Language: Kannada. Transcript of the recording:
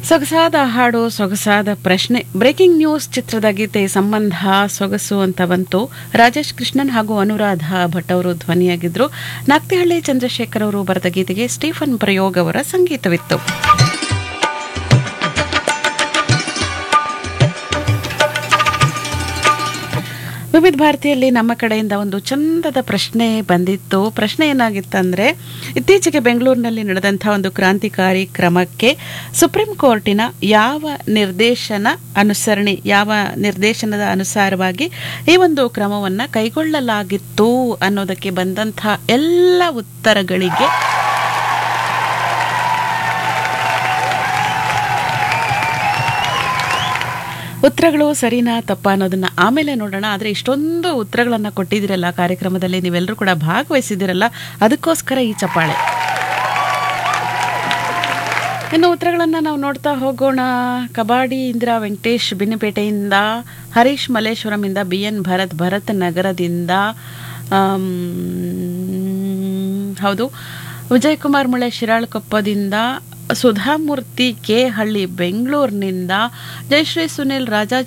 ಸೊಗಸಾದ ಹಾಡು ಸೊಗಸಾದ ಪ್ರಶ್ನೆ ಬ್ರೇಕಿಂಗ್ ನ್ಯೂಸ್ ಚಿತ್ರದ ಗೀತೆ ಸಂಬಂಧ ಸೊಗಸು ಅಂತ ಬಂತು ರಾಜೇಶ್ ಕೃಷ್ಣನ್ ಹಾಗೂ ಅನುರಾಧ ಭಟ್ ಅವರು ಧ್ವನಿಯಾಗಿದ್ರು ನಾಕ್ತಿಹಳ್ಳಿ ಚಂದ್ರಶೇಖರ್ ಅವರು ಬರೆದ ಗೀತೆಗೆ ಸ್ಟೀಫನ್ ಪ್ರಯೋಗ್ ಅವರ ಸಂಗೀತವಿತ್ತು ವಿವಿಧ ಭಾರತಿಯಲ್ಲಿ ನಮ್ಮ ಕಡೆಯಿಂದ ಒಂದು ಚಂದದ ಪ್ರಶ್ನೆ ಬಂದಿತ್ತು ಪ್ರಶ್ನೆ ಏನಾಗಿತ್ತಂದ್ರೆ ಇತ್ತೀಚೆಗೆ ಬೆಂಗಳೂರಿನಲ್ಲಿ ನಡೆದಂತಹ ಒಂದು ಕ್ರಾಂತಿಕಾರಿ ಕ್ರಮಕ್ಕೆ ಸುಪ್ರೀಂ ಕೋರ್ಟಿನ ಯಾವ ನಿರ್ದೇಶನ ಅನುಸರಣೆ ಯಾವ ನಿರ್ದೇಶನದ ಅನುಸಾರವಾಗಿ ಈ ಒಂದು ಕ್ರಮವನ್ನು ಕೈಗೊಳ್ಳಲಾಗಿತ್ತು ಅನ್ನೋದಕ್ಕೆ ಬಂದಂತಹ ಎಲ್ಲ ಉತ್ತರಗಳಿಗೆ ಉತ್ತರಗಳು ಸರಿನಾ ತಪ್ಪಾ ಅನ್ನೋದನ್ನ ಆಮೇಲೆ ನೋಡೋಣ ಆದರೆ ಇಷ್ಟೊಂದು ಉತ್ತರಗಳನ್ನು ಕೊಟ್ಟಿದ್ದೀರಲ್ಲ ಕಾರ್ಯಕ್ರಮದಲ್ಲಿ ನೀವೆಲ್ಲರೂ ಕೂಡ ಭಾಗವಹಿಸಿದಿರಲ್ಲ ಅದಕ್ಕೋಸ್ಕರ ಈ ಚಪ್ಪಾಳೆ ಇನ್ನು ಉತ್ತರಗಳನ್ನು ನಾವು ನೋಡ್ತಾ ಹೋಗೋಣ ಕಬಾಡಿ ಇಂದಿರಾ ವೆಂಕಟೇಶ್ ಬಿನ್ನಿಪೇಟೆಯಿಂದ ಹರೀಶ್ ಮಲ್ಲೇಶ್ವರಮಿಂದ ಬಿ ಎನ್ ಭರತ್ ಭರತ್ ನಗರದಿಂದ ಆಮ್, ಹೌದು ವಿಜಯಕುಮಾರ್ ಮುಳೆ ಶಿರಾಳಕೊಪ್ಪದಿಂದ ಸುಧಾಮೂರ್ತಿ ಕೆ ಹಳ್ಳಿ ಬೆಂಗಳೂರಿನಿಂದ ಜಯಶ್ರೀ ಸುನಿಲ್ ರಾಜಾ